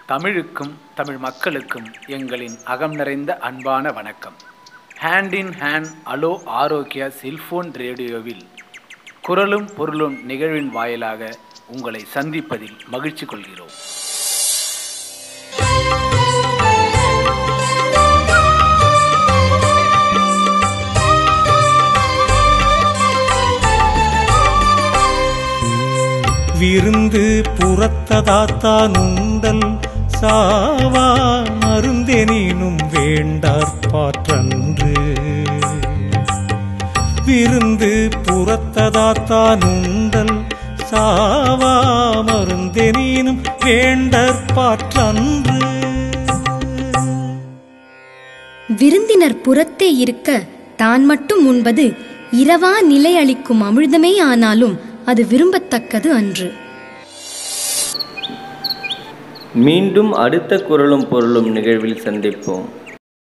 தமிழுக்கும் தமிழ் மக்களுக்கும் எங்களின் அகம் நிறைந்த அன்பான வணக்கம் hand in hand hello Arogya cellphone ரேடியோவில் குரலும் பொருளும் நிகழ்வின் வாயிலாக உங்களை சந்திப்பதில் மகிழ்ச்சி கொள்கிறோம் விருந்து புறத்ததாத்தான் உண்டல் சாவா மருந்தெனினும் வேண்டார் பாற்றன்று விருந்து புறத்ததாத்தான் உண்டல் சாவா மருந்தெனினும் வேண்டற் பாற்றன்று விருந்தினர் புறத்தே இருக்க தான் மட்டும் உண்பது இரவா நிலை அளிக்கும் அமிழ்தமே ஆனாலும் அது விரும்பத்தக்கது அன்று மீண்டும் அடுத்த குரலும் பொருளும் நிகழ்வில் சந்திப்போம்